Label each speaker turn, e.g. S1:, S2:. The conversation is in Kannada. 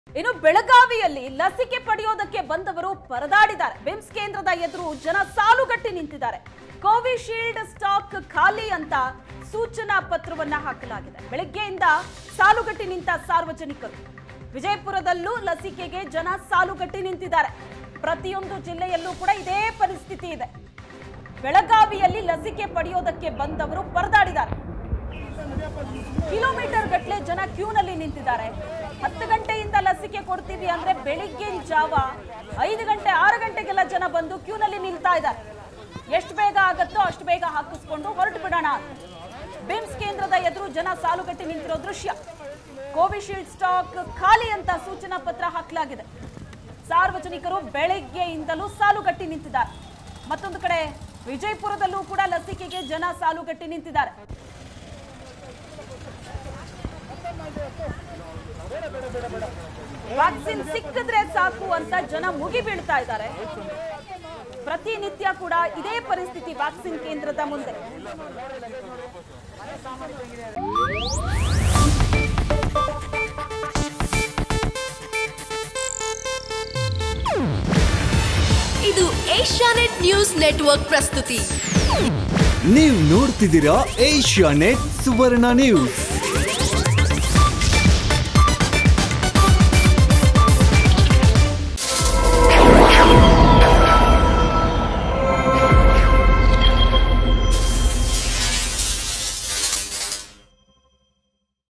S1: ಇನ್ನು ಬೆಳಗಾವಿಯಲ್ಲಿ ಲಸಿಕೆ ಪಡೆಯೋದಕ್ಕೆ ಬಂದವರು ಪರದಾಡಿದ್ದಾರೆ ಬಿಮ್ಸ್ ಕೇಂದ್ರದ ಎದುರು ಜನ ಸಾಲುಗಟ್ಟಿ ನಿಂತಿದ್ದಾರೆ ಕೋವಿಶೀಲ್ಡ್ ಸ್ಟಾಕ್ ಖಾಲಿ ಅಂತ ಸೂಚನಾ ಪತ್ರವನ್ನ ಹಾಕಲಾಗಿದೆ ಬೆಳಗ್ಗೆಯಿಂದ ಸಾಲುಗಟ್ಟಿ ನಿಂತ ಸಾರ್ವಜನಿಕರು ವಿಜಯಪುರದಲ್ಲೂ ಲಸಿಕೆಗೆ ಜನ ಸಾಲುಗಟ್ಟಿ ನಿಂತಿದ್ದಾರೆ ಪ್ರತಿಯೊಂದು ಜಿಲ್ಲೆಯಲ್ಲೂ ಕೂಡ ಇದೇ ಪರಿಸ್ಥಿತಿ ಇದೆ ಬೆಳಗಾವಿಯಲ್ಲಿ ಲಸಿಕೆ ಪಡೆಯೋದಕ್ಕೆ ಬಂದವರು ಪರದಾಡಿದ್ದಾರೆ ಕಿಲೋಮೀಟರ್ ಗಟ್ಟಲೆ ಜನ ಕ್ಯೂನಲ್ಲಿ ನಿಂತಿದ್ದಾರೆ ಹತ್ತು ಗಂಟೆಯಿಂದ ಲಸಿಕೆ ಕೊಡ್ತೀವಿ ಅಂದ್ರೆ ಬೆಳಿಗ್ಗಿನ ಜಾವ ಐದು ಗಂಟೆ ಆರು ಗಂಟೆಗೆಲ್ಲ ಜನ ಬಂದು ಕ್ಯೂನಲ್ಲಿ ನಿಲ್ತಾ ಇದ್ದಾರೆ ಎಷ್ಟು ಬೇಗ ಆಗತ್ತೋ ಅಷ್ಟು ಬೇಗ ಹಾಕಿಸ್ಕೊಂಡು ಹೊರಟು ಬಿಡೋಣ ಅಂತ. ಬಿಮ್ಸ್ ಕೇಂದ್ರದ ಎದುರು ಜನ ಸಾಲುಗಟ್ಟಿ ನಿಂತಿರೋ ದೃಶ್ಯ ಕೋವಿಶೀಲ್ಡ್ ಸ್ಟಾಕ್ ಖಾಲಿ ಅಂತ ಸೂಚನಾ ಪತ್ರ ಹಾಕಲಾಗಿದೆ ಸಾರ್ವಜನಿಕರು ಬೆಳಗ್ಗೆಯಿಂದಲೂ ಸಾಲುಗಟ್ಟಿ ನಿಂತಿದ್ದಾರೆ ಮತ್ತೊಂದು ಕಡೆ ವಿಜಯಪುರದಲ್ಲೂ ಕೂಡ ಲಸಿಕೆಗೆ ಜನ ಸಾಲುಗಟ್ಟಿ ನಿಂತಿದ್ದಾರೆ ವ್ಯಾಕ್ಸಿನ್ ಸಿಕ್ಕಿದ್ರೆ ಸಾಕು ಅಂತ ಜನ ಮುಗಿ ಬೀಳ್ತಾ ಇದ್ದಾರೆ ಪ್ರತಿನಿತ್ಯ ಕೂಡ ಇದೇ ಪರಿಸ್ಥಿತಿ ವ್ಯಾಕ್ಸಿನ್ ಕೇಂದ್ರದ ಮುಂದೆ
S2: ಇದು ಏಷ್ಯಾನೆಟ್ ನ್ಯೂಸ್ ನೆಟ್ವರ್ಕ್ ಪ್ರಸ್ತುತಿ
S3: ನೀವು ನೋಡ್ತಿದ್ದೀರಾ ಏಷ್ಯಾ ನೆಟ್ ಸುವರ್ಣ ನ್ಯೂಸ್